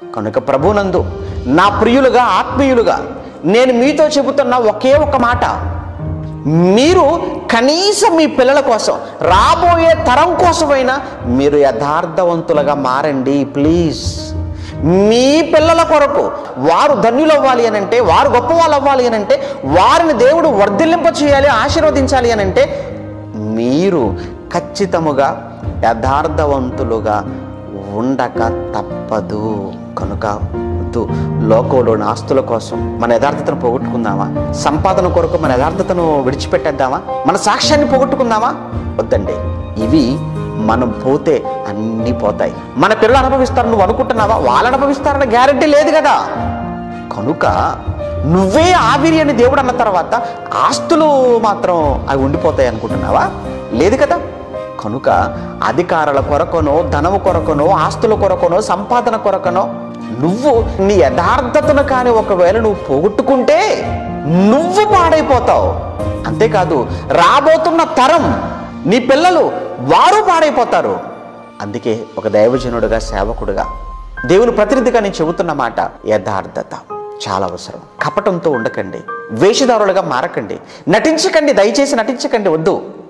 కనుక ప్రభునందు నా ప్రియులుగా ఆత్మీయులుగా నేను మీతో చెబుతున్న ఒకే ఒక మాట మీరు కనీసం మీ పిల్లల కోసం రాబోయే తరం కోసమైనా మీరు యథార్థవంతులుగా మారండి ప్లీజ్ మీ పిల్లల కొరకు వారు ధన్యులు అవ్వాలి అని అంటే వారు గొప్పవాళ్ళు అవ్వాలి అని అంటే వారిని దేవుడు వర్ధిల్లింప చేయాలి ఆశీర్వదించాలి అని అంటే మీరు ఖచ్చితముగా యథార్థవంతులుగా ఉండక తప్పదు కనుక వద్దు లోకంలోని ఆస్తుల కోసం మన యథార్థతను పోగొట్టుకుందామా సంపాదన కొరకు మన యథార్థతను విడిచిపెట్టేద్దామా మన సాక్ష్యాన్ని పోగొట్టుకుందామా వద్దండి ఇవి మనం పోతే అన్నీ పోతాయి మన పిల్లలు అనుభవిస్తారు నువ్వు అనుకుంటున్నావా వాళ్ళు అనుభవిస్తారన్న గ్యారంటీ లేదు కదా కనుక నువ్వే ఆవిరి అని దేవుడు అన్న తర్వాత ఆస్తులు మాత్రం అవి ఉండిపోతాయి అనుకుంటున్నావా లేదు కదా కనుక అధికారుల కొరకనో ధనము కొరకనో ఆస్తుల కొరకనో సంపాదన కొరకనో నువ్వు నీ యథార్థతను కానీ ఒకవేళ నువ్వు పోగొట్టుకుంటే నువ్వు పాడైపోతావు అంతేకాదు రాబోతున్న తరం నీ పిల్లలు వారు పాడైపోతారు అందుకే ఒక దైవజనుడుగా సేవకుడుగా దేవుని ప్రతినిధిగా నేను చెబుతున్న మాట యథార్థత చాలా అవసరం కపటంతో ఉండకండి వేషధారులుగా మారకండి నటించకండి దయచేసి నటించకండి వద్దు